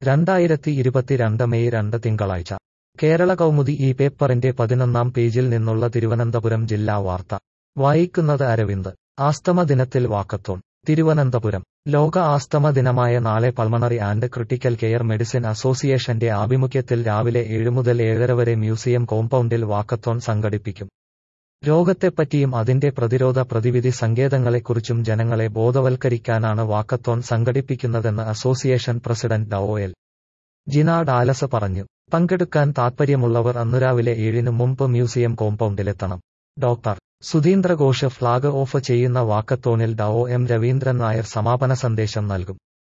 രണ്ടായിരത്തി ഇരുപത്തിരണ്ട് മെയ് രണ്ട് തിങ്കളാഴ്ച കേരള കൗമുദി ഈ പേപ്പറിന്റെ പതിനൊന്നാം പേജിൽ നിന്നുള്ള തിരുവനന്തപുരം ജില്ലാ വാർത്ത വായിക്കുന്നത് അരവിന്ദ് ആസ്തമ ദിനത്തിൽ വാക്കത്തോൺ തിരുവനന്തപുരം ലോക ആസ്തമ ദിനമായ നാളെ pulmonary and critical care medicine അസോസിയേഷന്റെ ആഭിമുഖ്യത്തിൽ രാവിലെ ഏഴ് മുതൽ ഏഴര വരെ മ്യൂസിയം കോമ്പൗണ്ടിൽ വാക്കത്തോൺ സംഘടിപ്പിക്കും രോഗത്തെപ്പറ്റിയും അതിന്റെ പ്രതിരോധ പ്രതിവിധി സങ്കേതങ്ങളെക്കുറിച്ചും ജനങ്ങളെ ബോധവൽക്കരിക്കാനാണ് വാക്കത്തോൺ സംഘടിപ്പിക്കുന്നതെന്ന് association president Dr L Jina Dalus പറഞ്ഞു പങ്കെടുക്കാൻ താൽപ്പര്യമുള്ളവർ അന്നു രാവിലെ ഏഴിന് മുമ്പ് മ്യൂസിയം കോമ്പൗണ്ടിലെത്തണം doctor Sudheendra Ghosh flag off ചെയ്യുന്ന വാക്കത്തോണിൽ ഡോ എം രവീന്ദ്രൻ നായർ സമാപന സന്ദേശം നൽകും